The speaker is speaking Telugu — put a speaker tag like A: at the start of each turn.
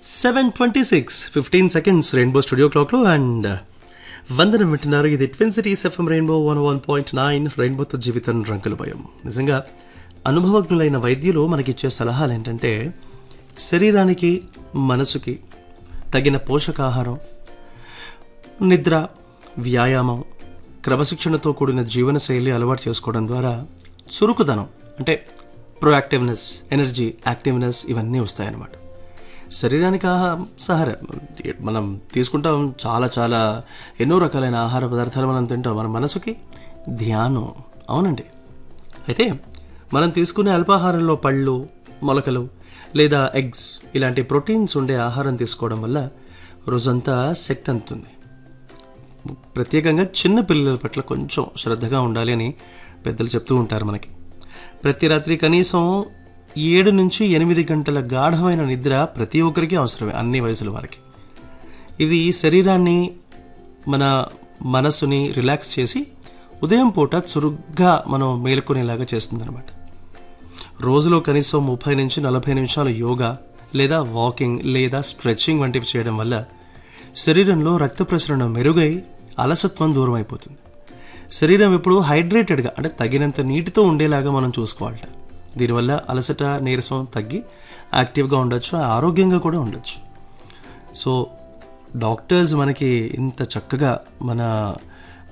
A: seven twenty six fifteen seconds rainbow studio క్లాక్లో అండ్ వందనం వింటున్నారు ఇది twin cities FM rainbow one one point nine రెయిన్బోతో జీవితం రంగుల భయం నిజంగా అనుభవజ్ఞులైన వైద్యులు మనకిచ్చే సలహాలు ఏంటంటే శరీరానికి మనసుకి తగిన పోషకాహారం నిద్ర వ్యాయామం క్రమశిక్షణతో కూడిన జీవనశైలి అలవాటు చేసుకోవడం ద్వారా చురుకుదనం అంటే ప్రొయాక్టివ్నెస్ ఎనర్జీ యాక్టివ్నెస్ ఇవన్నీ వస్తాయన్నమాట శరీరానికి ఆహా సహార మనం తీసుకుంటాం చాలా చాలా ఎన్నో రకాలైన ఆహార పదార్థాలు మనం తింటాం మన మనసుకి ధ్యానం అవునండి అయితే మనం తీసుకునే అల్పాహారంలో పళ్ళు మొలకలు లేదా ఎగ్స్ ఇలాంటి ప్రోటీన్స్ ఉండే ఆహారం తీసుకోవడం వల్ల రోజంతా శక్తి అందుతుంది ప్రత్యేకంగా చిన్న పిల్లల పట్ల కొంచెం శ్రద్ధగా ఉండాలి అని పెద్దలు చెప్తూ ఉంటారు మనకి ప్రతి రాత్రి కనీసం ఏడు నుంచి ఎనిమిది గంటల గాఢమైన నిద్ర ప్రతి ఒక్కరికి అవసరమే అన్ని వయసుల వారికి ఇది శరీరాన్ని మన మనసుని రిలాక్స్ చేసి ఉదయం పూట చురుగ్గా మనం మేలుకునేలాగా చేస్తుందన్నమాట రోజులో కనీసం ముప్పై నుంచి నలభై నిమిషాలు యోగా లేదా వాకింగ్ లేదా స్ట్రెచ్చింగ్ వంటివి చేయడం వల్ల శరీరంలో రక్త ప్రసరణ మెరుగై అలసత్వం దూరం అయిపోతుంది శరీరం ఎప్పుడు హైడ్రేటెడ్గా అంటే తగినంత నీటితో ఉండేలాగా మనం చూసుకోవాలట దీనివల్ల అలసట నీరసం తగ్గి యాక్టివ్గా ఉండొచ్చు ఆరోగ్యంగా కూడా ఉండొచ్చు సో డాక్టర్స్ మనకి ఇంత చక్కగా మన